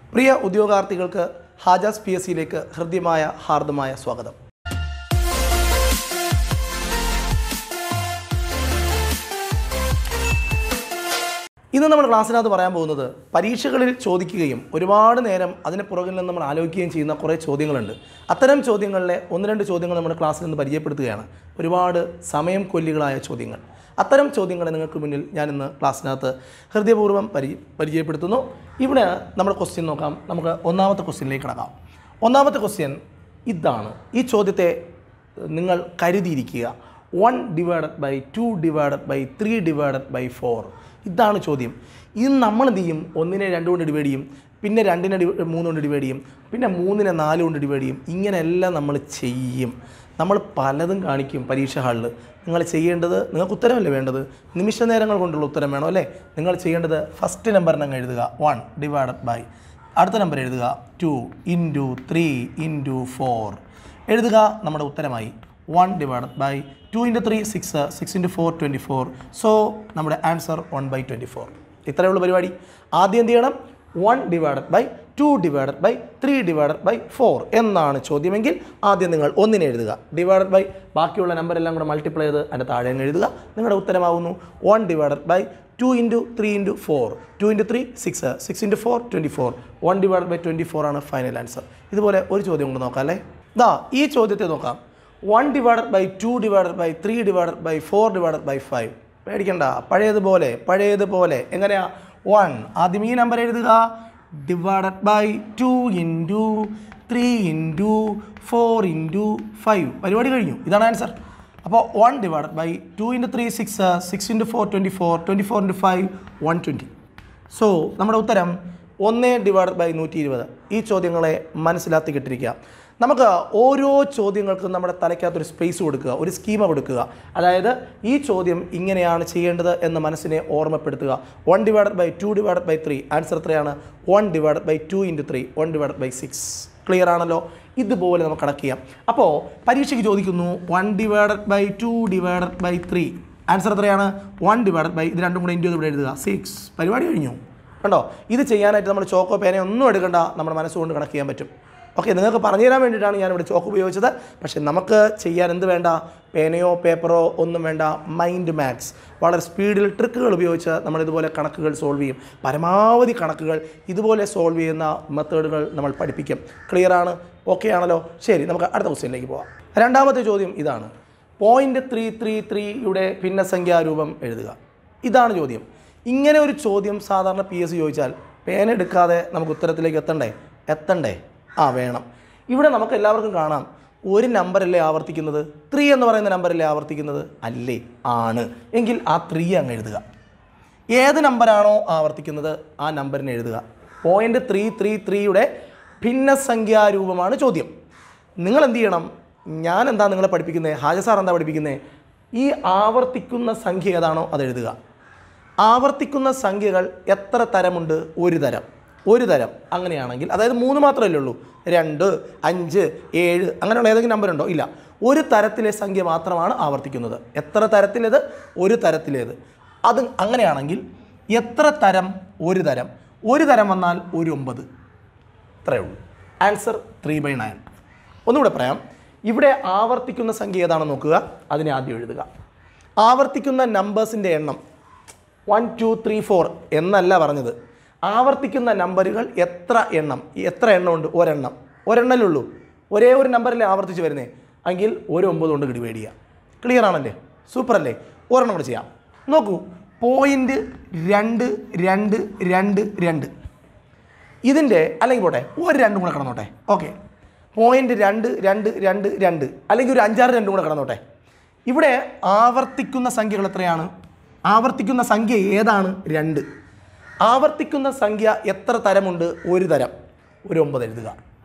പ്രിയ ഉദ്യോഗാർത്ഥികൾക്ക് ഹാജാസ് P S സിയിലേക്ക് ഹൃദ്യമായ ഹാർദമായ സ്വാഗതം ഇന്ന് നമ്മൾ ക്ലാസ്സിനകത്ത് പറയാൻ പോകുന്നത് പരീക്ഷകളിൽ ചോദിക്കുകയും ഒരുപാട് നേരം അതിന് പുറകിൽ നിന്ന് നമ്മൾ ആലോചിക്കുകയും ചെയ്യുന്ന കുറേ ചോദ്യങ്ങളുണ്ട് അത്തരം ചോദ്യങ്ങളിലെ ഒന്ന് രണ്ട് ചോദ്യങ്ങൾ നമ്മുടെ ക്ലാസ്സിൽ നിന്ന് പരിചയപ്പെടുത്തുകയാണ് ഒരുപാട് സമയം കൊല്ലികളായ ചോദ്യങ്ങൾ അത്തരം ചോദ്യങ്ങളെ നിങ്ങൾക്ക് മുന്നിൽ ഞാൻ ഇന്ന് ക്ലാസ്സിനകത്ത് ഹൃദയപൂർവ്വം പരി പരിചയപ്പെടുത്തുന്നു ഇവിടെ നമ്മുടെ ക്വസ്റ്റ്യൻ നോക്കാം നമുക്ക് ഒന്നാമത്തെ ക്വസ്റ്റ്യനിലേക്ക് കിടക്കാം ഒന്നാമത്തെ ക്വസ്റ്റ്യൻ ഇതാണ് ഈ ചോദ്യത്തെ നിങ്ങൾ കരുതിയിരിക്കുക one divided by two divided by three divided by four ഇതാണ് ചോദ്യം ഇത് നമ്മൾ എന്ത് ചെയ്യും ഒന്നിനെ രണ്ട് കൊണ്ട് ഡിവൈഡ് ചെയ്യും പിന്നെ രണ്ടിനെ ഡി മൂന്ന് കൊണ്ട് ഡിവൈഡ് ചെയ്യും പിന്നെ മൂന്നിനെ നാല് കൊണ്ട് ഡിവൈഡ് ചെയ്യും ഇങ്ങനെയെല്ലാം നമ്മൾ ചെയ്യും നമ്മൾ പലതും കാണിക്കും പരീക്ഷ ഹാളിൽ നിങ്ങൾ ചെയ്യേണ്ടത് നിങ്ങൾക്ക് ഉത്തരമല്ലേ വേണ്ടത് നിമിഷ നേരങ്ങൾ കൊണ്ടുള്ള ഉത്തരം വേണം അല്ലേ നിങ്ങൾ ചെയ്യേണ്ടത് ഫസ്റ്റ് നമ്പറിനെ അങ്ങ് എഴുതുക വൺ ഡിവൈഡഡ് ബൈ അടുത്ത നമ്പർ എഴുതുക two into three into four എഴുതുക നമ്മുടെ ഉത്തരമായി one divided by two into three six six into four twenty four so നമ്മുടെ answer one by twenty four ഇത്രയേ ഉള്ളൂ പരിപാടി ആദ്യം എന്ത് ചെയ്യണം one divided by two divided by three divided by four എന്നാണ് ചോദ്യമെങ്കിൽ ആദ്യം നിങ്ങൾ ഒന്നിനെ എഴുതുക ഡിവൈഡഡ് ബൈ ബാക്കിയുള്ള നമ്പർ എല്ലാം കൂടെ മൾട്ടിപ്ലൈ ചെയ്ത് അതിൻ്റെ താഴെ അങ്ങ് എഴുതുക നിങ്ങളുടെ ഉത്തരമാവുന്നു one divided by two into three into four two into three six six into four twenty four one divide by twenty four ആണ് ഫൈനൽ ആൻസർ ഇതുപോലെ ഒരു ചോദ്യം കൊണ്ട് നോക്കാം അല്ലേ ദാ ഈ ചോദ്യത്തെ നോക്കാം one divided by two divided by three divided by four divided by five പേടിക്കണ്ട പഴയതുപോലെ പഴയതുപോലെ എങ്ങനെയാ വൺ ആദ്യം ഈ നമ്പർ എഴുതുക divided by two into three into four into five പരിപാടി കഴിഞ്ഞു ഇതാണ് ആൻസർ അപ്പോൾ one divided by two into three six six into four twenty four twenty four into five one twenty so നമ്മുടെ ഉത്തരം ഒന്ന് ഡിവൈഡ് ബൈ നൂറ്റി ഇരുപത് ഈ ചോദ്യങ്ങളെ മനസ്സിലാക്കി കിട്ടിരിക്കുക നമുക്ക് ഓരോ ചോദ്യങ്ങൾക്കും നമ്മുടെ തലയ്ക്കകത്തൊരു സ്പേസ് കൊടുക്കുക ഒരു സ്കീമ കൊടുക്കുക അതായത് ഈ ചോദ്യം ഇങ്ങനെയാണ് ചെയ്യേണ്ടത് എന്ന് മനസ്സിനെ ഓർമ്മപ്പെടുത്തുക one divide by two divide by three answer എത്രയാണ് one divide by two into three one divide by six clear ആണല്ലോ ഇതുപോലെ നമുക്ക് കണക്ട് ചെയ്യാം അപ്പോൾ പരീക്ഷയ്ക്ക് ചോദിക്കുന്നു one divided by two divided by three answer എത്രയാണ് വൺ ഡിവൈഡഡ് ബൈ ഇത് രണ്ടും കൂടെ ഇൻറ്റു ഇവിടെ എഴുതുക സിക്സ് പരിപാടി കഴിഞ്ഞു കണ്ടോ ഇത് ചെയ്യാനായിട്ട് നമ്മൾ ചോക്കോ പേന ഒന്നും എടുക്കണ്ട നമ്മുടെ മനസ്സുകൊണ്ട് കണക്ട് ചെയ്യാൻ പറ്റും ഓക്കെ നിങ്ങൾക്ക് പറഞ്ഞു തരാൻ വേണ്ടിയിട്ടാണ് ഞാനിവിടെ ചോക്ക് ഉപയോഗിച്ചത് പക്ഷേ നമുക്ക് ചെയ്യാൻ എന്ത് വേണ്ട പേനയോ പേപ്പറോ ഒന്നും വേണ്ട മൈൻഡ് മാത്സ് വളരെ സ്പീഡിൽ ട്രിക്കുകൾ ഉപയോഗിച്ച് നമ്മൾ ഇതുപോലെ കണക്കുകൾ സോൾവ് ചെയ്യും പരമാവധി കണക്കുകൾ ഇതുപോലെ സോൾവ് ചെയ്യുന്ന മെത്തേഡുകൾ നമ്മൾ പഠിപ്പിക്കും ക്ലിയർ ആണ് ഓക്കെ ആണല്ലോ ശരി നമുക്ക് അടുത്ത ക്വസ്റ്റ്യനിലേക്ക് പോവാം രണ്ടാമത്തെ ചോദ്യം ഇതാണ് പോയിൻറ്റ് ത്രീ ത്രീ ത്രീയുടെ ഭിന്നസംഖ്യാരൂപം എഴുതുക ഇതാണ് ചോദ്യം ഇങ്ങനെ ഒരു ചോദ്യം സാധാരണ പി എസ് സി ചോദിച്ചാൽ പേന എടുക്കാതെ നമുക്ക് ഉത്തരത്തിലേക്ക് എത്തണ്ടേ എത്തണ്ടേ ആ വേണം ഇവിടെ നമുക്ക് എല്ലാവർക്കും കാണാം ഒരു നമ്പറല്ലേ ആവർത്തിക്കുന്നത് ത്രീ എന്ന് പറയുന്ന നമ്പറല്ലേ ആവർത്തിക്കുന്നത് അല്ലേ ആണ് എങ്കിൽ ആ ത്രീ അങ്ങ് എഴുതുക ഏത് നമ്പറാണോ ആവർത്തിക്കുന്നത് ആ നമ്പറിനെ എഴുതുക പോയിൻ്റ് ത്രീ ത്രീ ത്രീയുടെ ഭിന്നസംഖ്യാരൂപമാണ് ചോദ്യം നിങ്ങൾ എന്ത് ചെയ്യണം ഞാൻ എന്താ നിങ്ങളെ പഠിപ്പിക്കുന്നത് ഹാജ സാർ എന്താ പഠിപ്പിക്കുന്നത് ഈ ആവർത്തിക്കുന്ന സംഖ്യ ഏതാണോ അത് എഴുതുക ആവർത്തിക്കുന്ന സംഖ്യകൾ എത്ര തരമുണ്ട് ഒരു തരം ഒരു തരം അങ്ങനെയാണെങ്കിൽ അതായത് മൂന്ന് മാത്രമല്ലേ ഉള്ളൂ രണ്ട് അഞ്ച് ഏഴ് അങ്ങനെയുള്ള ഏതെങ്കിലും നമ്പർ ഉണ്ടോ ഇല്ല ഒരു തരത്തിലെ സംഖ്യ മാത്രമാണ് ആവർത്തിക്കുന്നത് എത്ര തരത്തിലേത് ഒരു തരത്തിലേത് അത് അങ്ങനെയാണെങ്കിൽ എത്ര തരം ഒരു തരം ഒരു തരം വന്നാൽ ഒരു ഒമ്പത് ഇത്രയേ ഉള്ളൂ ആൻസർ ത്രീ ബൈ നയൻ ഒന്നുകൂടെ പറയാം ഇവിടെ ആവർത്തിക്കുന്ന സംഖ്യ ഏതാണെന്ന് നോക്കുക അതിനെ ആദ്യം എഴുതുക ആവർത്തിക്കുന്ന നമ്പേഴ്സിൻ്റെ എണ്ണം വൺ ടു ത്രീ ഫോർ എന്നല്ല പറഞ്ഞത് ആവർത്തിക്കുന്ന നമ്പറുകൾ എത്ര എണ്ണം എത്ര എണ്ണം ഉണ്ട് ഒരെണ്ണം ഒരെണ്ണമല്ലേ ഉള്ളൂ ഒരേ ഒരു നമ്പറല്ലേ ആവർത്തിച്ച് വരുന്നേ എങ്കിൽ ഒരു ഒമ്പത് കൊണ്ട് ഡിവൈഡ് ചെയ്യുക ക്ലിയർ ആണല്ലേ സൂപ്പർ അല്ലേ ഒരെണ്ണം കൂടെ ചെയ്യാം നോക്കൂ പോയിൻറ്റ് രണ്ട് രണ്ട് രണ്ട് രണ്ട് ഇതിൻ്റെ അല്ലെങ്കിൽ പോട്ടെ ഒരു രണ്ടും കൂടെ കിടന്നോട്ടെ ഓക്കെ പോയിൻറ്റ് രണ്ട് രണ്ട് രണ്ട് രണ്ട് അല്ലെങ്കിൽ ഒരു അഞ്ചാറ് രണ്ടും കൂടെ കിടന്നോട്ടെ ഇവിടെ ആവർത്തിക്കുന്ന സംഖ്യകൾ എത്രയാണ് ആവർത്തിക്കുന്ന സംഖ്യ ഏതാണ് രണ്ട് ആവർത്തിക്കുന്ന സംഖ്യ എത്ര തരമുണ്ട് ഒരു തരം ഒരു ഒമ്പത് എഴുതുക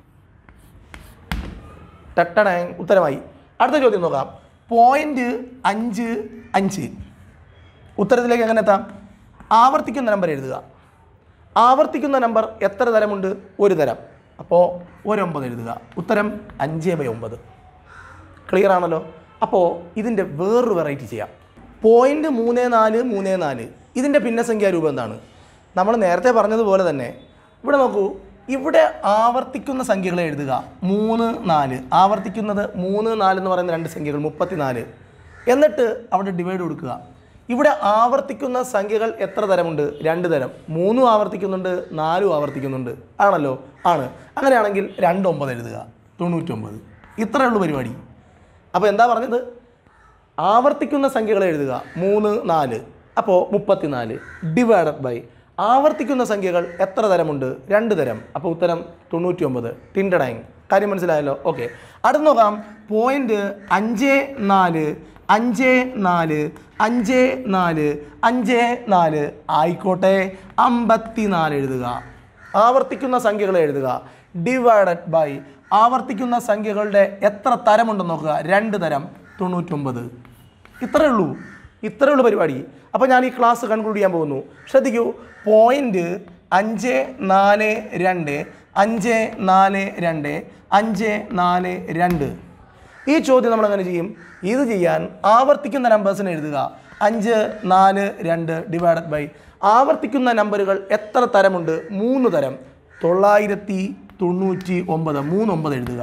ടട്ടണ ഉത്തരമായി അടുത്ത ചോദ്യം നോക്കാം പോയിൻറ്റ് അഞ്ച് അഞ്ച് ഉത്തരത്തിലേക്ക് എങ്ങനെ എത്താം ആവർത്തിക്കുന്ന നമ്പർ എഴുതുക ആവർത്തിക്കുന്ന നമ്പർ എത്ര തരമുണ്ട് ഒരു തരം അപ്പോൾ ഒരൊമ്പത് എഴുതുക ഉത്തരം അഞ്ച് ബൈ ഒമ്പത് ക്ലിയർ ആണല്ലോ അപ്പോൾ ഇതിൻ്റെ വേറൊരു വെറൈറ്റി ചെയ്യാം പോയിൻറ്റ് മൂന്ന് നാല് മൂന്ന് നാല് ഇതിൻ്റെ ഭിന്നസംഖ്യാ രൂപം എന്താണ് നമ്മൾ നേരത്തെ പറഞ്ഞതുപോലെ തന്നെ ഇവിടെ നോക്കൂ ഇവിടെ ആവർത്തിക്കുന്ന സംഖ്യകളെ എഴുതുക മൂന്ന് നാല് ആവർത്തിക്കുന്നത് മൂന്ന് നാല് എന്ന് പറയുന്ന രണ്ട് സംഖ്യകൾ മുപ്പത്തിനാല് എന്നിട്ട് അവിടെ ഡിവൈഡ് കൊടുക്കുക ഇവിടെ ആവർത്തിക്കുന്ന സംഖ്യകൾ എത്ര തരമുണ്ട് രണ്ട് തരം മൂന്നും ആവർത്തിക്കുന്നുണ്ട് നാലും ആവർത്തിക്കുന്നുണ്ട് ആണല്ലോ ആണ് അങ്ങനെയാണെങ്കിൽ രണ്ട് ഒമ്പത് എഴുതുക തൊണ്ണൂറ്റൊമ്പത് ഇത്രയേ ഉള്ളൂ പരിപാടി അപ്പോൾ എന്താ പറഞ്ഞത് ആവർത്തിക്കുന്ന സംഖ്യകൾ എഴുതുക മൂന്ന് നാല് അപ്പോൾ മുപ്പത്തിനാല് ഡിവൈഡഡ് ബൈ ആവർത്തിക്കുന്ന സംഖ്യകൾ എത്ര തരമുണ്ട് രണ്ട് തരം അപ്പോൾ ഉത്തരം തൊണ്ണൂറ്റി ഒമ്പത് ടിൻഡടാങ് കാര്യം മനസ്സിലായല്ലോ ഓക്കെ അടുത്ത് നോക്കാം പോയിന്റ് അഞ്ച് നാല് അഞ്ച് നാല് അഞ്ച് നാല് അഞ്ച് നാല് ആയിക്കോട്ടെ അമ്പത്തിനാല് എഴുതുക ആവർത്തിക്കുന്ന സംഖ്യകൾ എഴുതുക ഡിവൈഡഡ് ബൈ ആവർത്തിക്കുന്ന സംഖ്യകളുടെ എത്ര തരമുണ്ടെന്ന് നോക്കുക രണ്ട് തരം തൊണ്ണൂറ്റൊമ്പത് ഇത്രയേ ഉള്ളൂ ഇത്രയേ ഉള്ളൂ പരിപാടി അപ്പോൾ ഞാൻ ഈ ക്ലാസ് കൺക്ലൂഡ് ചെയ്യാൻ പോകുന്നു ശ്രദ്ധിക്കൂ പോയിന്റ് അഞ്ച് നാല് രണ്ട് അഞ്ച് നാല് രണ്ട് അഞ്ച് നാല് രണ്ട് ഈ ചോദ്യം നമ്മൾ അങ്ങനെ ചെയ്യും ഇത് ചെയ്യാൻ ആവർത്തിക്കുന്ന നമ്പേഴ്സിനെ എഴുതുക അഞ്ച് നാല് രണ്ട് ഡിവൈഡഡ് ബൈ ആവർത്തിക്കുന്ന നമ്പറുകൾ എത്ര തരമുണ്ട് മൂന്ന് തരം തൊള്ളായിരത്തി തൊണ്ണൂറ്റി ഒമ്പത് മൂന്ന് ഒമ്പത് എഴുതുക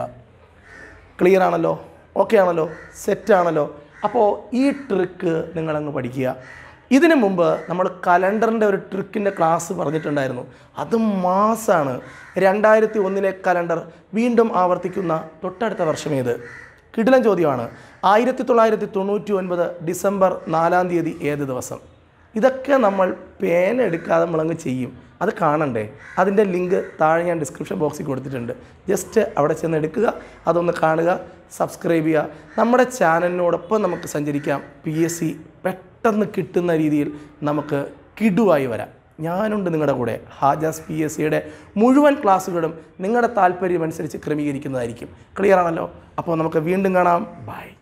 ക്ലിയർ ആണല്ലോ ഓക്കെ ആണല്ലോ സെറ്റ് ആണല്ലോ അപ്പോൾ ഈ ട്രിക്ക് നിങ്ങളങ്ങ് പഠിക്കുക ഇതിനു മുമ്പ് നമ്മൾ കലണ്ടറിൻ്റെ ഒരു ട്രിക്കിൻ്റെ ക്ലാസ് പറഞ്ഞിട്ടുണ്ടായിരുന്നു അത് മാസാണ് രണ്ടായിരത്തി ഒന്നിലെ കലണ്ടർ വീണ്ടും ആവർത്തിക്കുന്ന തൊട്ടടുത്ത വർഷം ഏത് കിടിലൻ ചോദ്യമാണ് ആയിരത്തി തൊള്ളായിരത്തി തൊണ്ണൂറ്റി ഒൻപത് ഡിസംബർ നാലാം തീയതി ഏത് ദിവസം ഇതൊക്കെ നമ്മൾ പേന എടുക്കാതെ നമ്മളങ്ങ് ചെയ്യും അത് കാണണ്ടേ അതിൻ്റെ ലിങ്ക് താഴെ ഞാൻ ഡിസ്ക്രിപ്ഷൻ ബോക്സിൽ കൊടുത്തിട്ടുണ്ട് ജസ്റ്റ് അവിടെ ചെന്ന് എടുക്കുക അതൊന്ന് കാണുക സബ്സ്ക്രൈബ് ചെയ്യുക നമ്മുടെ ചാനലിനോടൊപ്പം നമുക്ക് സഞ്ചരിക്കാം പി എസ് സി പെട്ടെന്ന് കിട്ടുന്ന രീതിയിൽ നമുക്ക് കിടുവായി വരാം ഞാനുണ്ട് നിങ്ങളുടെ കൂടെ ഹാജാസ് പി എസ് സിയുടെ മുഴുവൻ ക്ലാസ്സുകളും നിങ്ങളുടെ താല്പര്യമനുസരിച്ച് ക്രമീകരിക്കുന്നതായിരിക്കും ക്ലിയർ ആണല്ലോ അപ്പോൾ നമുക്ക് വീണ്ടും കാണാം ബൈ